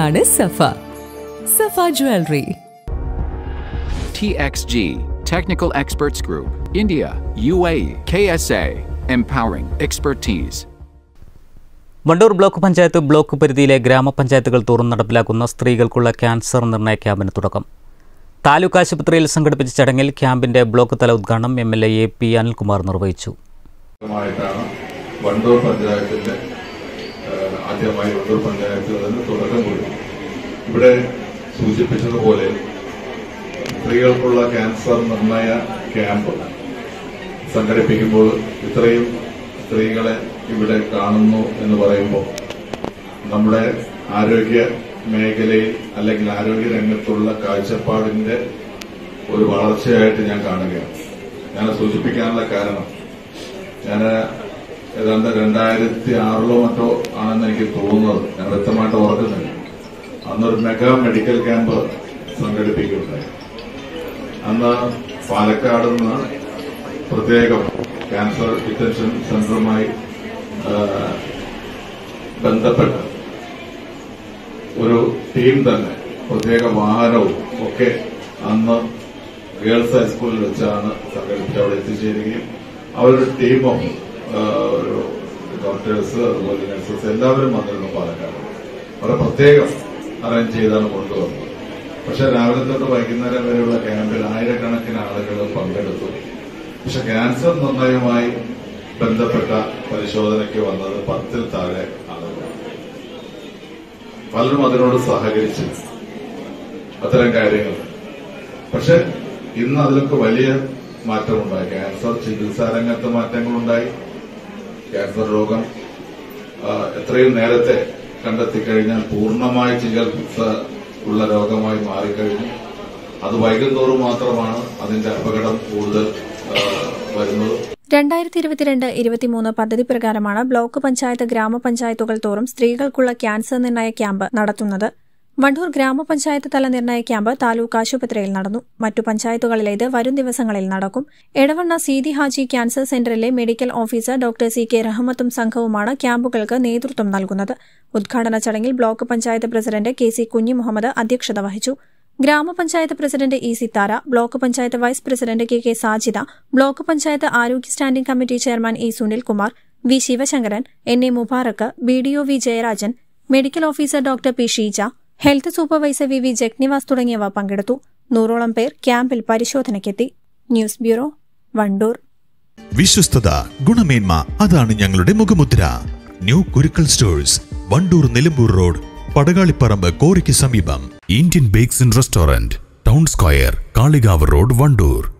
ഇതാണ് Safa Safa jewellery TXG, Technical Experts Group, India, UAE, KSA, empowering expertise. Wandoor block panchayat block പരിധിയിലെ ഗ്രാമപഞ്ചായത്തുകൾ തോറും നടപ്പിലാക്കുന്ന സ്ത്രീകൾക്കുള്ള ക്യാൻസർ നിർണയ ക്യാമ്പിന് തുടക്കം താലൂക്ക് ആശുപത്രിയിൽ സംഘടിപ്പിച്ച ചടങ്ങിൽ ക്യാമ്പിന്റെ ബ്ലോക്ക് തല ഉദ്ഘാടനം M L A A P Anilkumar നിർവഹിച്ചു മായിട്ടാണ് വണ്ടൂർ പഞ്ചായത്തിന്റെ ഏഹ്, ആദ്യമായി വണ്ടൂർ പഞ്ചായത്തിൽ നിന്ന് തുടക്കം കുറിക്കും ഇവിടെ സൂചിപ്പിച്ചതുപോലെ സ്ത്രീകൾക്കുള്ള ക്യാൻസർ നിർണയ ക്യാമ്പ് സംഘടിപ്പിക്കുമ്പോൾ ഇത്രയും സ്ത്രീകളെ ഇവിടെ കാണുന്നു എന്ന് പറയുമ്പോൾ നമ്മുടെ ആരോഗ്യ മേഖലയിൽ അല്ലെങ്കിൽ ആരോഗ്യ രംഗത്തുള്ള കാഴ്ചപ്പാടിന്റെ ഒരു വളർച്ചയായിട്ട് ഞാൻ കാണുകയാണ് ഞാൻ സൂചിപ്പിക്കാനുള്ള കാരണം ഞാൻ ഏതാണ്ട് രണ്ടായിരത്തി ആറിലോ മറ്റോ ആണെന്ന് എനിക്ക് തോന്നുന്നത് ഞാൻ വ്യക്തമായിട്ട് ഓർക്കുന്നില്ല അന്നൊരു മെഗാ മെഡിക്കൽ ക്യാമ്പ് സംഘടിപ്പിക്കുകയുണ്ടായി അന്ന് പാലക്കാട് നിന്ന് പ്രത്യേകം ക്യാൻസർ ഡിറ്റൻഷൻ സെന്ററുമായി ആ, ബന്ധപ്പെട്ട് ഒരു ടീം തന്നെ പ്രത്യേക വാഹനവും ഒക്കെ അന്ന് ഗേൾസ് ഹൈസ്കൂളിൽ വെച്ചാണ് സംഘടിപ്പിച്ച് അവിടെ എത്തിച്ചേരുകയും അവരുടെ ടീമും ആ, ഒരു ഡോക്ടേഴ്സ് അതുപോലെ നഴ്സസ് എല്ലാവരും വന്നിരുന്നു പാലക്കാട് വളരെ പ്രത്യേകം അറേഞ്ച് ചെയ്താണ് കൊണ്ടുവന്നത് പക്ഷെ രാവിലെ തൊട്ട് വൈകുന്നേരം വരെയുള്ള ക്യാമ്പിൽ ആയിരക്കണക്കിന് ആളുകൾ പങ്കെടുത്തു പക്ഷെ ക്യാൻസർ നിർണയവുമായി ബന്ധപ്പെട്ട പരിശോധനയ്ക്ക് വന്നത് പത്തിൽ താഴെ ആളുകളാണ് പലരും അതിനോട് സഹകരിച്ചു അത്തരം കാര്യങ്ങൾ പക്ഷെ ഇന്ന് അതിലൊക്കെ വലിയ മാറ്റമുണ്ടായി ക്യാൻസർ ചികിത്സാ രംഗത്ത് മാറ്റങ്ങളുണ്ടായി ക്യാൻസർ രോഗം ആ, എത്രയും നേരത്തെ കണ്ടെത്തിക്കഴിഞ്ഞാൽ പൂർണ്ണമായ ചികിത്സ ഉള്ള രോഗമായി മാറിക്കഴിഞ്ഞു അത് വൈകുന്തോറും മാത്രമാണ് അതിന്റെ അപകടം കൂടുതൽ ആ, വരുന്നത് രണ്ടായിരത്തി ഇരുപത്തിരണ്ട് ഇരുപത്തിമൂന്ന് പദ്ധതി പ്രകാരമാണ് ബ്ലോക്ക് പഞ്ചായത്ത് ഗ്രാമപഞ്ചായത്തുകൾ തോറും സ്ത്രീകൾക്കുള്ള ക്യാൻസർ നിർണയ ക്യാമ്പ് നടത്തുന്നത് വണ്ടൂർ ഗ്രാമപഞ്ചായത്ത് തല നിർണയ ക്യാമ്പ് താലൂക്ക് ആശുപത്രിയിൽ നടന്നു മറ്റു പഞ്ചായത്തുകളിലേത് വരും ദിവസങ്ങളിൽ നടക്കും എടവണ്ണ സീതി ഹാജി ക്യാൻസർ സെന്ററിലെ medical officer doctor C K റഹ്മത്തും സംഘവുമാണ് ക്യാമ്പുകൾക്ക് നേതൃത്വം നൽകുന്നത് ഉദ്ഘാടന ചടങ്ങിൽ block panchayat president K C Kunhi Muhammad അധ്യക്ഷത വഹിച്ചു ഗ്രാമപഞ്ചായത്ത് president E Sithara block panchayat vice president K K Sajida block panchayat ആരോഗ്യ standing committee chairman E Sunilkumar V Sivasankaran N A Mubarak B D O V Jayarajan medical officer doctor P Sheeja health supervisor V V Jagnivas തുടങ്ങിയവ പങ്കെടുത്തു നൂറോളം പേർ ക്യാമ്പിൽ പരിശോധനയ്ക്കെത്തി news bureau Wandoor വിശ്വസ്തത ഗുണമേന്മ അതാണ് ഞങ്ങളുടെ മുഖമുദ്ര new Kurukkal stores Wandoor Nilambur road Padakalipparamba കോറിക്ക് സമീപം Indian bakes and restaurant town square Kalikavu road Wandoor